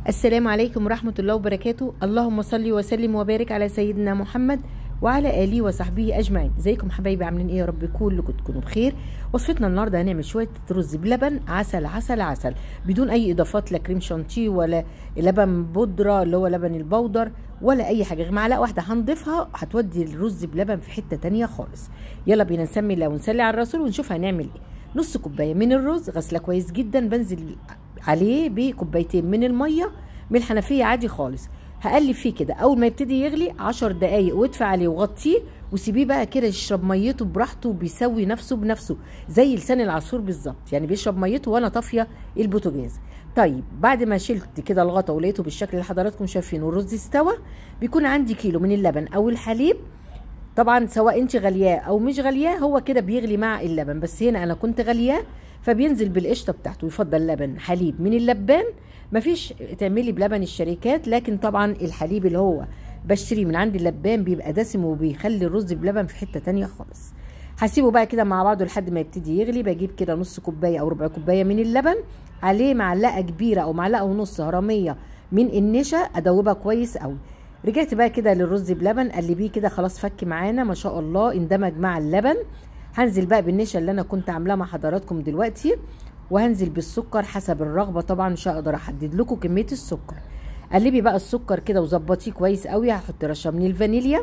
السلام عليكم ورحمة الله وبركاته اللهم صل وسلم وبارك على سيدنا محمد وعلى آله وصحبه أجمعين ازيكم حبايبي عاملين ايه يا رب كلكم تكونوا بخير وصفتنا النهاردة هنعمل شوية رز بلبن عسل عسل عسل بدون أي إضافات لا كريم شانتيه ولا لبن بودرة اللي هو لبن البودر ولا أي حاجة غير معلقة واحدة هنضيفها هتودي الرز بلبن في حتة تانية خالص يلا بينا نسمي الله ونسلي على الرسول ونشوف هنعمل ايه نص كوباية من الرز غسله كويس جدا بنزل عليه بكوبايتين من الميه من الحنفيه عادي خالص هقلب فيه كده اول ما يبتدي يغلي عشر دقايق وادفع عليه وغطيه وسيبيه بقى كده يشرب ميته براحته بيسوي نفسه بنفسه زي لسان العصفور بالظبط يعني بيشرب ميته وانا طافيه البوتاجاز طيب بعد ما شلت كده الغطا ولقيته بالشكل اللي حضراتكم شايفينه والرز استوى بيكون عندي كيلو من اللبن او الحليب طبعا سواء انت غلياه او مش غلياه هو كده بيغلي مع اللبن بس هنا انا كنت غلياه فبينزل بالقشطه بتاعته يفضل لبن حليب من اللبان مفيش تعملي بلبن الشركات لكن طبعا الحليب اللي هو بشتريه من عند اللبان بيبقى دسم وبيخلي الرز بلبن في حته تانية خالص هسيبه بقى كده مع بعضه لحد ما يبتدي يغلي بجيب كده نص كوبايه او ربع كوبايه من اللبن عليه معلقه كبيره او معلقه ونص هرميه من النشا ادوبها كويس قوي رجعت بقى كده للرز بلبن قلبيه كده خلاص فك معانا ما شاء الله اندمج مع اللبن هنزل بقى بالنشا اللي انا كنت عاملاه مع حضراتكم دلوقتي وهنزل بالسكر حسب الرغبه طبعا مش هقدر احدد لكم كميه السكر قلبي بقى السكر كده وظبطيه كويس قوي هحط رشه من الفانيليا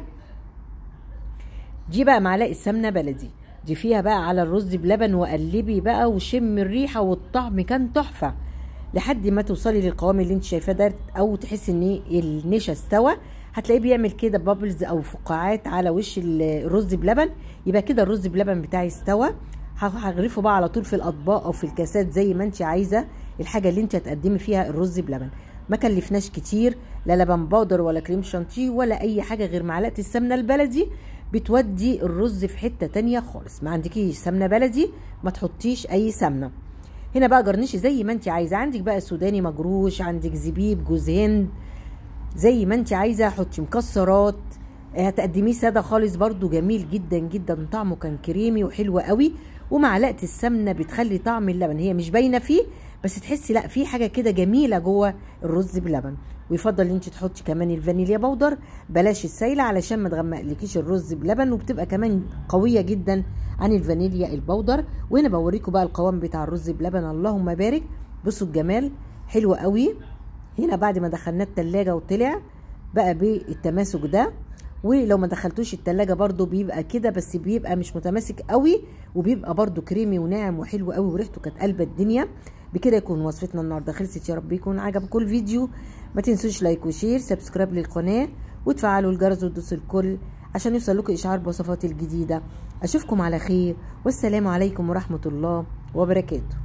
دي بقى معلقه سمنه بلدي دي فيها بقى على الرز بلبن وقلبي بقى وشم الريحه والطعم كان تحفه لحد ما توصلي للقوام اللي انت شايفاه ده او تحسي ان النشا استوى هتلاقيه بيعمل كده بابلز او فقاعات على وش الرز بلبن يبقى كده الرز بلبن بتاعي استوى هغرفه بقى على طول في الاطباق او في الكاسات زي ما انت عايزه الحاجه اللي انت هتقدمي فيها الرز بلبن ما كلفناش كتير لا لبن بودر ولا كريم شانتيه ولا اي حاجه غير معلقه السمنه البلدي بتودي الرز في حته تانية خالص ما عندكيش سمنه بلدي ما تحطيش اي سمنه هنا بقى جرنشي زي ما انت عايزه عندك بقى سوداني مجروش عندك زبيب جوز هند زي ما انت عايزه حطي مكسرات هتقدميه ساده خالص برده جميل جدا جدا طعمه كان كريمي وحلو قوي ومعلقه السمنه بتخلي طعم اللبن هي مش باينه فيه بس تحسي لا في حاجه كده جميله جوه الرز بلبن ويفضل ان انت تحطي كمان الفانيليا بودر بلاش السايله علشان ما تغمقلكيش الرز بلبن وبتبقى كمان قويه جدا عن الفانيليا البودر وهنا بوريكم بقى القوام بتاع الرز بلبن اللهم بارك بصوا الجمال حلو قوي هنا بعد ما دخلناه التلاجة وطلع بقى بالتماسك ده ولو ما دخلتوش التلاجة برضو بيبقى كده بس بيبقى مش متماسك قوي وبيبقى برضو كريمي وناعم وحلو قوي وريحته كانت قلبة الدنيا بكده يكون وصفتنا النهارده خلصت يا رب يكون عجبكم الفيديو ما تنسوش لايك وشير سبسكرايب للقناه وتفعلوا الجرس وتدوسوا الكل عشان يوصل لكم اشعار بوصفاتي الجديده اشوفكم على خير والسلام عليكم ورحمه الله وبركاته